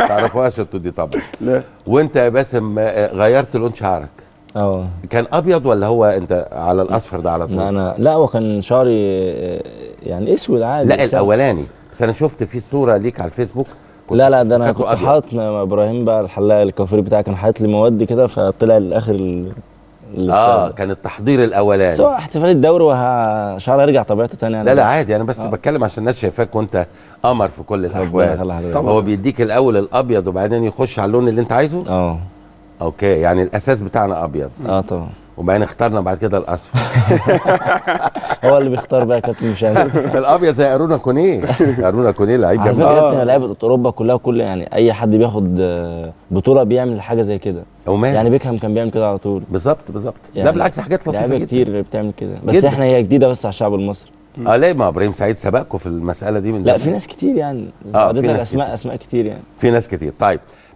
تعرفوهاش انتوا دي طبعا لا وانت يا باسم آه، غيرت لون شعرك اه كان ابيض ولا هو انت على الاصفر ده على لا طول انا لا هو كان شعري آه، يعني اسود عادي لا بس- الاولاني بس انا شفت في صوره ليك على الفيسبوك كنت لا لا ده انا فاكره كنت أبيض. حاطط مع ابراهيم بقى الحلاق الكوافير بتاعي كان حاطط لي مواد كده فطلع الاخر ال... اه الستايل. كان التحضير الاولاني بس هو احتفال الدوري وشعري هيرجع طبيعته تاني يعني لا لا عادي انا بس آه. بتكلم عشان الناس شايفاك وانت قمر في كل ربنا الاحوال يخلي حضرتك. طبعاً. هو بيديك الاول الابيض وبعدين يخش على اللون اللي انت عايزه اه اوكي يعني الاساس بتاعنا ابيض اه طبعا وبعدين اخترنا بعد كده الاصفر هو اللي بيختار بقى كابتن مش انا الابيض زي ارونا كونيه ارونا كونيه لعيب على جميل فكره آه. كابتن لعيبه اوروبا كلها كل يعني اي حد بياخد آه، بطوله بيعمل حاجه زي كده ومال يعني بيكهام كان بيعمل كده على طول بالظبط بالظبط يعني لا بالعكس حاجات لطيفه لعيبه جدا كتير اللي بتعمل كده بس جداً. احنا هي جديده بس على الشعب المصري اه ليه ما ابراهيم سعيد سبقكم في المساله دي من لا زمان؟ في ناس كتير يعني آه، في حضرتك ناس اسماء كتير. اسماء كتير يعني في ناس كتير طيب